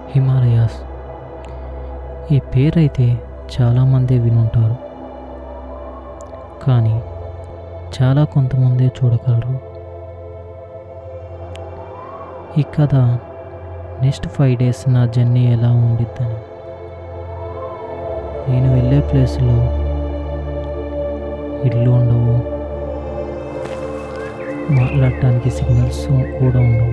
హిమాలయాస్ ఈ పేరైతే చాలామందే వినుంటారు కానీ చాలా కొంతమందే చూడగలరు ఈ కథ నెక్స్ట్ ఫైవ్ డేస్ నా జర్నీ ఎలా ఉండిద్దని నేను వెళ్ళే ప్లేస్లో ఇల్లు ఉండవు మాట్లాడటానికి సిగ్నల్స్ కూడా ఉండవు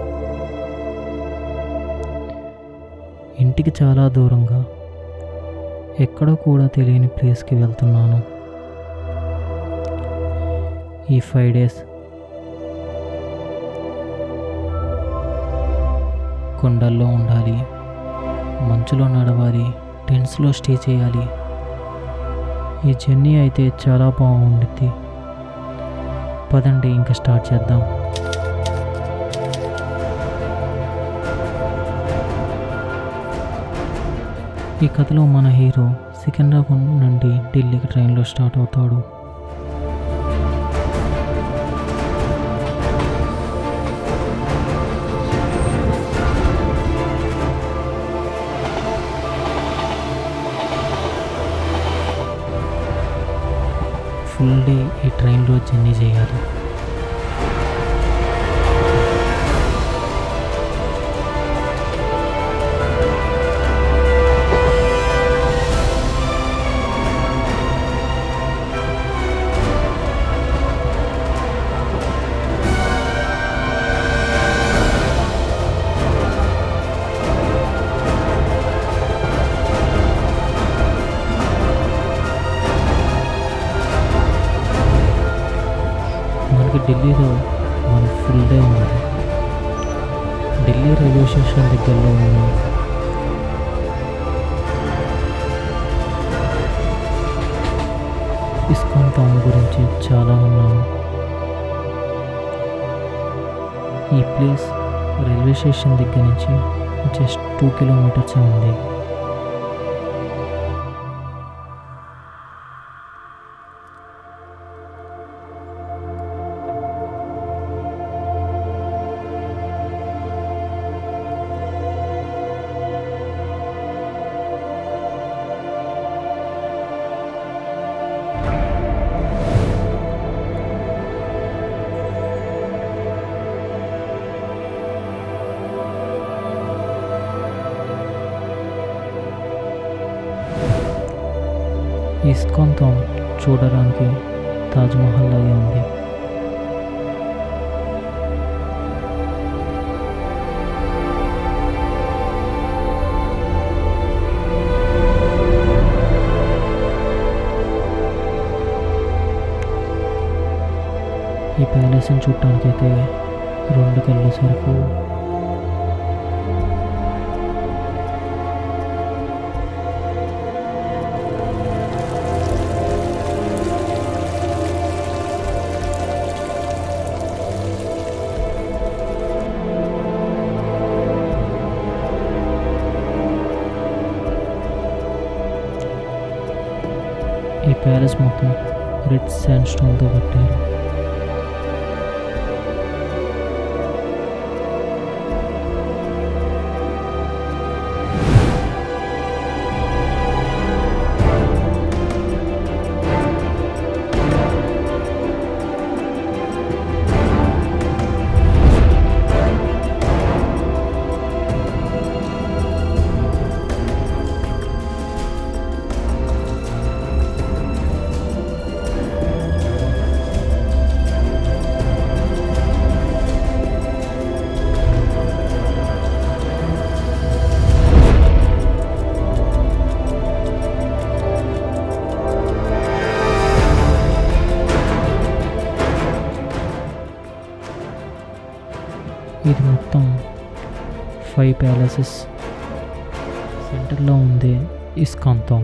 ఇంటికి చాలా దూరంగా ఎక్కడో కూడా తెలియని ప్లేస్కి వెళ్తున్నాను ఈ ఫైవ్ డేస్ కొండల్లో ఉండాలి మంచులో నడవాలి టెంట్స్లో స్టే చేయాలి ఈ జర్నీ అయితే చాలా బాగుండిద్ది పదండి ఇంకా స్టార్ట్ చేద్దాం ఈ కథలో మన హీరో సికింద్రాబాద్ నుండి ఢిల్లీకి ట్రైన్లో స్టార్ట్ అవుతాడు ఫుల్ డే ఈ ట్రైన్లో జర్నీ చేయాలి మనకి ఢిల్లీలో మన ఫుల్ డే ఉంది ఢిల్లీ రైల్వే స్టేషన్ దగ్గరలో ఉన్నాం ఇస్కాన్ టౌన్ గురించి చాలా ఉన్నాము ఈ ప్లేస్ రైల్వే స్టేషన్ దగ్గర నుంచి జస్ట్ టూ కిలోమీటర్స్ ఉంది ఇస్కాన్ టౌన్ చూడడానికి తాజ్మహల్ లాగే ఉంది ఈ ప్యాలెస్ని చూడటానికైతే రెండు కళ్ళు సరుకు ఈ ప్యాలెస్ మొత్తం రెడ్ శాండ్ స్టోన్తో కట్టారు ఇది మొత్తం ఫైవ్ ప్యాలెసెస్ సెంటర్లో ఉంది ఇస్కాంతం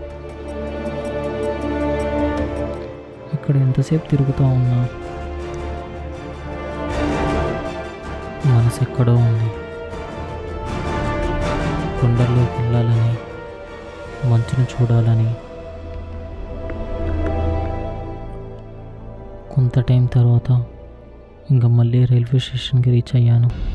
ఇక్కడ ఎంతసేపు తిరుగుతూ ఉన్నా మనసు ఎక్కడో ఉంది కొండల్లోకి వెళ్ళాలని మంచును చూడాలని కొంత టైం తర్వాత ఇంకా మళ్ళీ రైల్వే స్టేషన్కి రీచ్ అయ్యాను